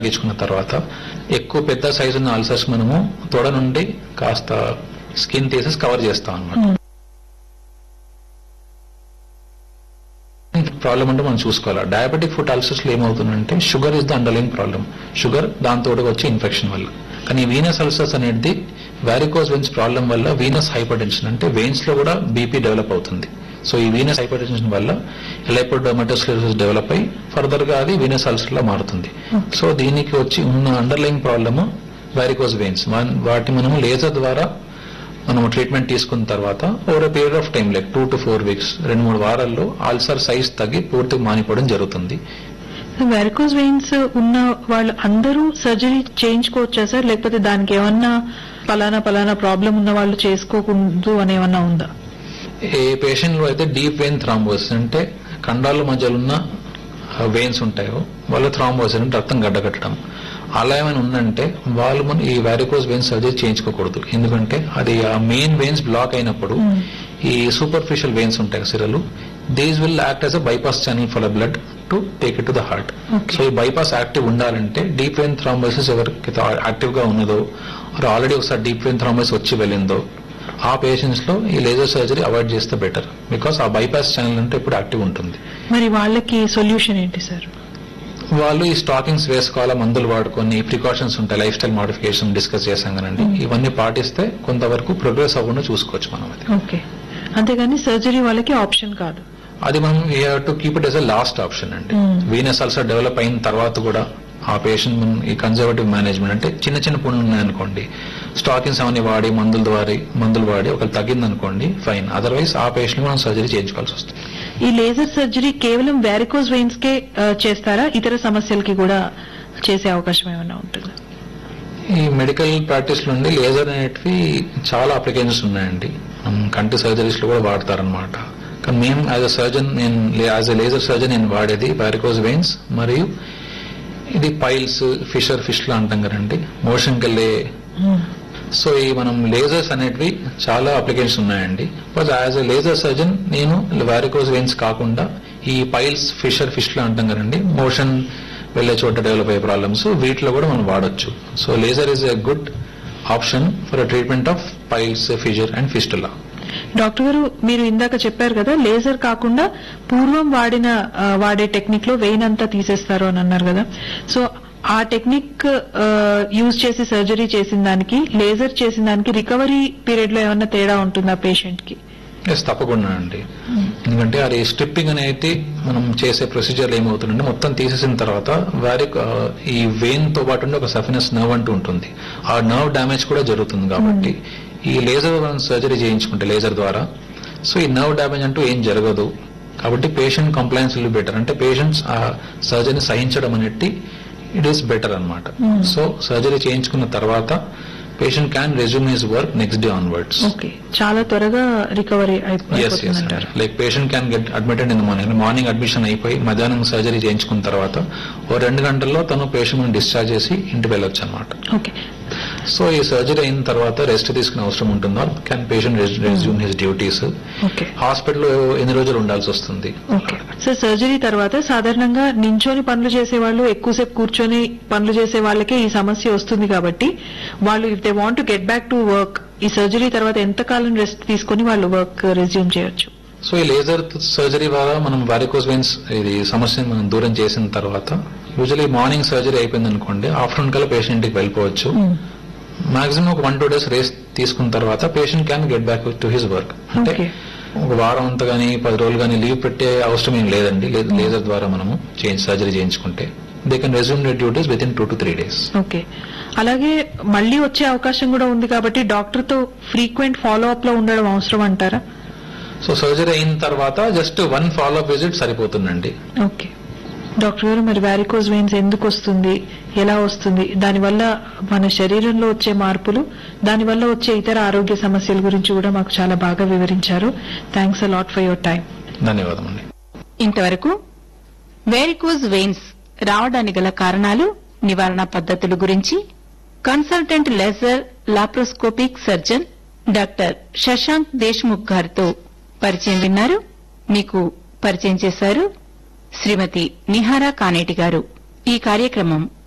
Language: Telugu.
తగ్గించుకున్న తర్వాత ఎక్కువ పెద్ద సైజు ఉన్న అల్సర్స్ మనము తొడ నుండి కాస్త స్కిన్ తీసేసి కవర్ చేస్తాం అనమాట ప్రాబ్లం అంటే మనం చూసుకోవాలి డయాబెటిక్ ఫుడ్ అల్సర్స్ లో ఏమవుతుందంటే sugar is the underline problem sugar దాంతో వచ్చే ఇన్ఫెక్షన్ వల్ల కానీ వీనస్ అల్సర్స్ అనేది వ్యారికోస్ వెయిన్స్ ప్రాబ్లం వల్ల వీనస్ హైపర్ టెన్షన్ అంటే వెయిన్స్ లో కూడా బీపీ డెవలప్ అవుతుంది సో ఈ వీనస్ హైపర్ టెన్షన్ వల్ల ఎలైపోడోమటోస్క్లెరోసిస్ డెవలప్ అయ్యి ఫర్దర్ గా అది వీనస్ అల్సర్ లో మారుతుంది సో దీనికి వచ్చి ఉన్న అండర్లైన్ ప్రాబ్లమ్ వ్యారికోస్ వెయిన్స్ వాటి మనము లేజర్ ద్వారా మనం ట్రీట్మెంట్ తీసుకున్న తర్వాత over period of time like two to four weeks రెండు మూడు వారాల్లో అల్సర్ సైజ్ తగ్గి పూర్తిగా మానిపోవడం జరుగుతుంది వెరికోజ్ వెయిన్స్ ఉన్న వాళ్ళు అందరూ సర్జరీ చేయించుకోవచ్చా సార్ లేకపోతే దానికి ఏమన్నా పలానా పలానా ప్రాబ్లం ఉన్న వాళ్ళు చేసుకోకూడదు అని ఏమన్నా ఉందా ఏ పేషెంట్ లో అయితే డీప్ వెయిన్ థ్రాంబోసిస్ అంటే కండాల మధ్యలో ఉన్న వెయిన్స్ ఉంటాయో వాళ్ళ థ్రాంబోసిస్ అంటే రక్తం గడ్డకట్టడం అలా ఏమైనా ఉందంటే వాళ్ళు మన ఈ వ్యారికోస్ వెయిన్స్ సర్జరీ చేయించుకోకూడదు ఎందుకంటే అది ఆ మెయిన్ వెయిన్స్ బ్లాక్ అయినప్పుడు ఈ సూపర్ఫిషియల్ వెయిన్స్ ఉంటాయి సిరలు these will act as a bypass channel for blood to take it to the heart Okay. So ఈ బైపాస్ యాక్టివ్ ఉండాలంటే డీప్ వెయిన్ థ్రాంబోసిస్ ఎవరికి యాక్టివ్ గా ఉన్నదో ఆల్రెడీ ఒకసారి డీప్ వెయిన్ థ్రాంబోసిస్ వచ్చి వెళ్ళిందో ఆ పేషెంట్స్ లో ఈ లేజర్ సర్జరీ అవాయిడ్ చేస్తే బెటర్ బికాస్ ఆ బైపాస్ ఛానల్ అంటే ఇప్పుడు యాక్టివ్ ఉంటుంది మరి వాళ్ళకి సొల్యూషన్ ఏంటి సార్ వాళ్ళు ఈ స్టాకింగ్స్ వేసుకోవాలా మందులు వాడుకొని ప్రికాషన్స్ ఉంటాయి లైఫ్ స్టైల్ మోడిఫికేషన్ డిస్కస్ చేశాం కదండి ఇవన్నీ పాటిస్తే కొంతవరకు ప్రోగ్రెస్ అవ్వకుండా చూసుకోవచ్చు మనం అది ఓకే అంతేగాని సర్జరీ వాళ్ళకి ఆప్షన్ కాదు అది మనం to keep it as a last option అండి Mm. వీనస్ అల్సర్ డెవలప్ అయిన తర్వాత కూడా ఆ పేషెంట్ మనం ఈ కన్జర్వేటివ్ మేనేజ్మెంట్ అంటే చిన్న చిన్న పుండ్లు ఉన్నాయనుకోండి స్టాకింగ్స్ అవన్నీ వాడి మందులు వాడి మందులు వాడి ఒకరు తగ్గింది అనుకోండి ఫైన్ అదర్వైజ్ ఆ పేషెంట్ మనం సర్జరీ చేయించుకోవాల్సి వస్తుంది ఈ లేజర్ సర్జరీ కేవలం వ్యారికోజ్ వెయిన్స్ కే ఆ, చేస్తారా ఇతర సమస్యలకి కూడా చేసే అవకాశం ఏమైనా ఉంటుందా ఈ మెడికల్ ప్రాక్టీస్ నుండి లేజర్ అనేటివి చాలా అప్లికేషన్స్ ఉన్నాయండి మనం కంటి సర్జరీస్ లో కూడా వాడతారనమాట కానీ మేము యాజ్ అ సర్జన్ నేను యాజ్ అ లేజర్ సర్జన్ నేను వాడేది వారికోజ్ వెయిన్స్ మరియు ఇది పైల్స్ ఫిషర్ ఫిష్ లా అంటాం కదండి మోషన్ కెళ్ళే సో ఈ మనం లేజర్స్ అనేటివి చాలా అప్లికేషన్స్ ఉన్నాయండి but as a laser surgeon నేను వారికోజ్ వెయిన్స్ కాకుండా ఈ పైల్స్ ఫిషర్ ఫిష్ లా అంటాం కదండి మోషన్ వెళ్ళే చోట డెవలప్ అయ్యే ప్రాబ్లమ్స్ వీటిలో కూడా మనం వాడొచ్చు so laser is a good option for treatment of piles fissure and fistula doctor గారు మీరు ఇందాక చెప్పారు కదా లేజర్ కాకుండా పూర్వం వాడిన ఆ, వాడే టెక్నిక్ లో వెయిన్ అంతా తీసేస్తారు అని అన్నారు కదా సో ఆ టెక్నిక్ యూజ్ చేసి సర్జరీ చేసిన దానికి లేజర్ చేసిన దానికి రికవరీ పీరియడ్ లో ఏమన్నా తేడా ఉంటుందా పేషెంట్ కి ఎస్ తప్పకుండా అండి ఎందుకంటే అది స్ట్రిప్పింగ్ అనేది మనం చేసే ప్రొసీజర్ ఏమవుతుందంటే మొత్తం తీసేసిన తర్వాత వారి ఈ వెయిన్ తో పాటు ఉండే ఒక సఫినస్ నర్వ్ అంటూ ఉంటుంది ఆ నర్వ్ డ్యామేజ్ కూడా జరుగుతుంది కాబట్టి ఈ లేజర్ మనం సర్జరీ చేయించుకుంటే లేజర్ ద్వారా సో ఈ నర్వ్ డ్యామేజ్ అంటూ ఏం జరగదు కాబట్టి పేషెంట్ కంప్లైన్స్ విల్ బెటర్ అంటే పేషెంట్స్ ఆ సర్జరీని సహించడం అనేది ఇట్ ఈస్ బెటర్ అన్నమాట సో సర్జరీ చేయించుకున్న తర్వాత patient can resume his work next day onwards okay చాలా త్వరగా రికవరీ ఎస్ ఎస్ అయిపోతుందంటారు like patient can get admitted in the morning morning admission అయిపోయి మధ్యాహ్నం సర్జరీ చేయించుకున్న తర్వాత ఓ రెండు గంటల్లో తను పేషెంట్ డిశ్చార్జ్ చేసి ఇంటికి వెళ్ళొచ్చు అనమాట ఓకే సో ఈ సర్జరీ అయిన తర్వాత రెస్ట్ తీసుకునే అవసరం ఉంటుందో can patient resume his duties okay హాస్పిటల్లో ఎన్ని రోజులు ఉండాల్సి వస్తుంది ఓకే సార్ సర్జరీ తర్వాత సాధారణంగా నించొని పనులు చేసే వాళ్ళు ఎక్కువసేపు కూర్చొని పనులు చేసే వాళ్ళకే ఈ సమస్య వస్తుంది కాబట్టి వాళ్ళు if they want to get back to work ఈ సర్జరీ తర్వాత ఎంతకాలం రెస్ట్ తీసుకొని వాళ్ళు వర్క్ రెజ్యూమ్ చేయొచ్చు సో ఈ లేజర్ సర్జరీ ద్వారా మనం వారికోస్ వెయిన్స్ ఇది సమస్యని మనం దూరం చేసిన తర్వాత యూజువలీ మార్నింగ్ సర్జరీ అయిపోయింది అనుకోండి ఆఫ్టర్నూన్ కల్లా పేషెంట్ ఇంటికి వెళ్ళిపోవచ్చు మాక్సిమం ఒక వన్ టూ డేస్ రేస్ట్ తీసుకున్న తర్వాత patient can get back to his work అంటే Okay. ఒక వారం అంతా కానీ పది రోజులు కానీ లీవ్ పెట్టే అవసరం ఏం లేదండి లే- లేజర్ ద్వారా మనము చేంజ్ సర్జరీ చేయించుకుంటే they can resume the duties within two to three days okay అలాగే మళ్ళీ వచ్చే అవకాశం కూడా ఉంది కాబట్టి డాక్టర్ తో ఫ్రీక్వెంట్ ఫాలో అప్ లో ఉండడం అవసరం అంటారా సో సర్జరీ అయిన తర్వాత just one follow up visit సరిపోతుందండి ఓకే డాక్టర్ గారు మరి వ్యారికోజ్ వెయిన్స్ ఎందుకు వస్తుంది ఎలా వస్తుంది దానివల్ల మన శరీరంలో వచ్చే మార్పులు దానివల్ల వచ్చే ఇతర ఆరోగ్య సమస్యల గురించి కూడా మాకు చాలా బాగా వివరించారు thanks a lot for your time ధన్యవాదం అండి ఇంతవరకు వేరికోజ్ వెయిన్స్ రావడానికి గల కారణాలు నివారణ పద్ధతుల గురించి consultant laser laparoscopic surgeon doctor Shashank Deshmukh గారితో పరిచయం విన్నారు మీకు పరిచయం చేశారు శ్రీమతి నిహారా కానేటి గారు ఈ కార్యక్రమం